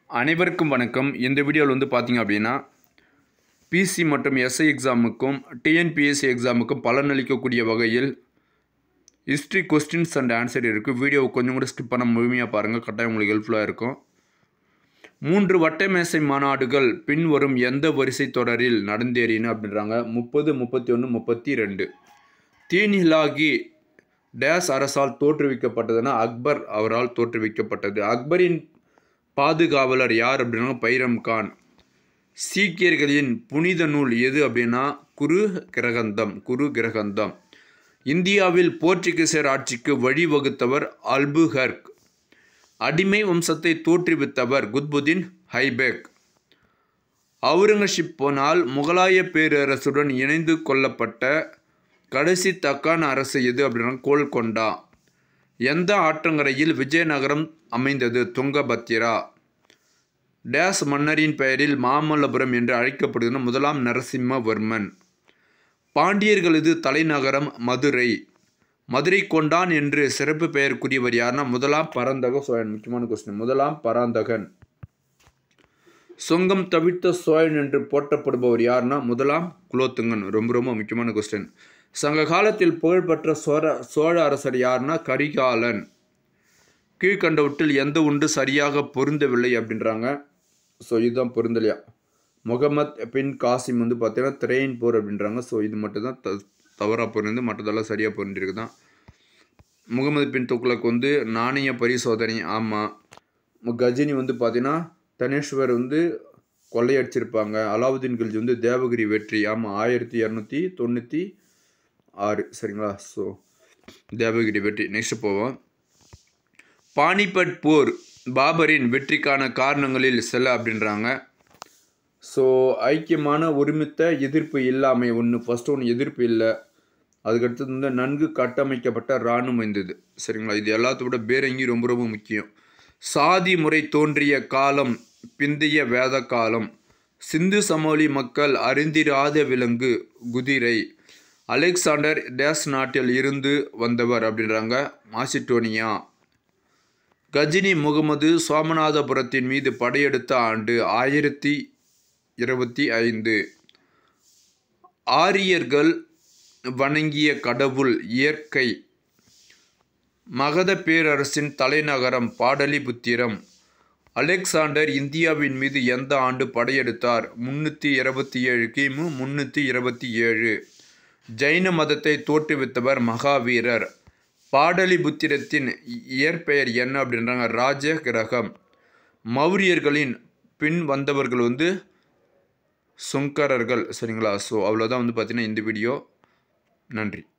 அனைவருக்கும் வணக்கம் இந்த வீடியோவில் வந்து பார்த்தீங்க அப்படின்னா பிசி மற்றும் எஸ்ஐ எக்ஸாமுக்கும் டிஎன்பிஎஸ்சி எக்ஸாமுக்கும் பலனளிக்கக்கூடிய வகையில் ஹிஸ்ட்ரி கொஸ்டின்ஸ் அண்ட் ஆன்சர் இருக்குது வீடியோவை கொஞ்சம் கூட ஸ்கிப் பண்ண முழுமையாக பாருங்கள் கட்டாயம் உங்களுக்கு ஹெல்ப்ஃபுல்லாக இருக்கும் மூன்று வட்டமேசை மாநாடுகள் பின்வரும் எந்த வரிசை தொடரில் நடந்தேறின அப்படின்றாங்க முப்பது முப்பத்தி ஒன்று முப்பத்தி ரெண்டு தீனிலாகி டேஸ் அரசால் தோற்றுவிக்கப்பட்டதுன்னா அக்பர் அவரால் தோற்றுவிக்கப்பட்டது அக்பரின் பாதுகாவலர் யார் அப்படின்னா பைரம் கான் சீக்கியர்களின் புனித நூல் எது அப்படின்னா குரு கிரகந்தம் குரு கிரகந்தம் இந்தியாவில் போர்ச்சுகீசர் ஆட்சிக்கு வழிவகுத்தவர் அல்புஹர்க் அடிமை வம்சத்தை தோற்றுவித்தவர் குத்புதீன் ஹைபேக் அவுரங்கசீப் போனால் முகலாய பேரரசுடன் இணைந்து கொள்ளப்பட்ட கடைசி தக்கான அரசு எது அப்படின்னா கோல்கொண்டா எந்த ஆற்றங்கரையில் விஜயநகரம் அமைந்தது துங்கபத்திரா டேஸ் மன்னரின் பெயரில் மாமல்லபுரம் என்று அழைக்கப்படுகிற முதலாம் நரசிம்மவர்மன் பாண்டியர்களது தலைநகரம் மதுரை மதுரை கொண்டான் என்று சிறப்பு பெயருக்குரியவர் யாருன்னா முதலாம் பராந்தக சோழன் முக்கியமான கொஸ்டின் முதலாம் பராந்தகன் சொங்கம் தவிர்த்த சோழன் என்று போற்றப்படுபவர் யாருன்னா முதலாம் குலோத்துங்கன் ரொம்ப ரொம்ப முக்கியமான கொஸ்டின் சங்க காலத்தில் புகழ்பெற்ற சோழ சோழ அரசர் யாருன்னா கரிகாலன் கீழ்கண்டவற்றில் எந்த ஒன்று சரியாக பொருந்தவில்லை அப்படின்றாங்க ஸோ இதுதான் பொருந்தலையா முகமத் பின் காசிம் வந்து பார்த்தீங்கன்னா திரையின் போர் அப்படின்றாங்க ஸோ இது மட்டும் தான் த தவறாக பொருந்து மற்றதெல்லாம் சரியாக பொருந்திருக்கு தான் முகமது பின் துக்ளக் வந்து நாணய பரிசோதனை ஆமாம் கஜினி வந்து பார்த்தீங்கன்னா தனேஸ்வர் வந்து கொள்ளையடிச்சிருப்பாங்க அலாவுதீன் கில்ஜி வந்து தேவகிரி வெற்றி ஆமாம் ஆயிரத்தி இரநூத்தி தொண்ணூற்றி ஆறு சரிங்களா ஸோ தேவகிரி வெற்றி நெக்ஸ்ட் போவோம் பானிபட் போர் பாபரின் வெற்றிக்கான காரணங்களில் சில அப்படின்றாங்க ஸோ ஐக்கியமான ஒருமித்த எதிர்ப்பு இல்லாமை ஒன்று ஃபஸ்ட்டு ஒன்று எதிர்ப்பு இல்லை அதுக்கடுத்தது வந்து நன்கு கட்டமைக்கப்பட்ட இராணுவம் இருந்தது சரிங்களா இது எல்லாத்த விட பேரங்கி ரொம்ப ரொம்ப முக்கியம் சாதி முறை தோன்றிய காலம் பிந்தைய வேத காலம் சிந்து சமோலி மக்கள் அறிந்திராத விலங்கு குதிரை அலெக்சாண்டர் டேஸ் நாட்டில் இருந்து வந்தவர் அப்படின்றாங்க மாசிட்டோனியா கஜினி முகமது சோமநாதபுரத்தின் மீது படையெடுத்த ஆண்டு ஆயிரத்தி இருபத்தி ஐந்து ஆரியர்கள் வணங்கிய கடவுள் இயற்கை மகத பேரரசின் தலைநகரம் பாடலிபுத்திரம் அலெக்சாண்டர் இந்தியாவின் மீது எந்த ஆண்டு படையெடுத்தார் முன்னூற்றி இருபத்தி ஏழு கிமு முன்னூற்றி இருபத்தி ஏழு ஜைன மதத்தை தோற்றுவித்தவர் மகாவீரர் பாடலிபுத்திரத்தின் இயற்பெயர் என்ன அப்படின்றாங்க ராஜ கிரகம் மௌரியர்களின் பின் வந்தவர்கள் வந்து சுங்கரர்கள் சரிங்களா ஸோ அவ்வளோதான் வந்து பார்த்தீங்கன்னா இந்த வீடியோ நன்றி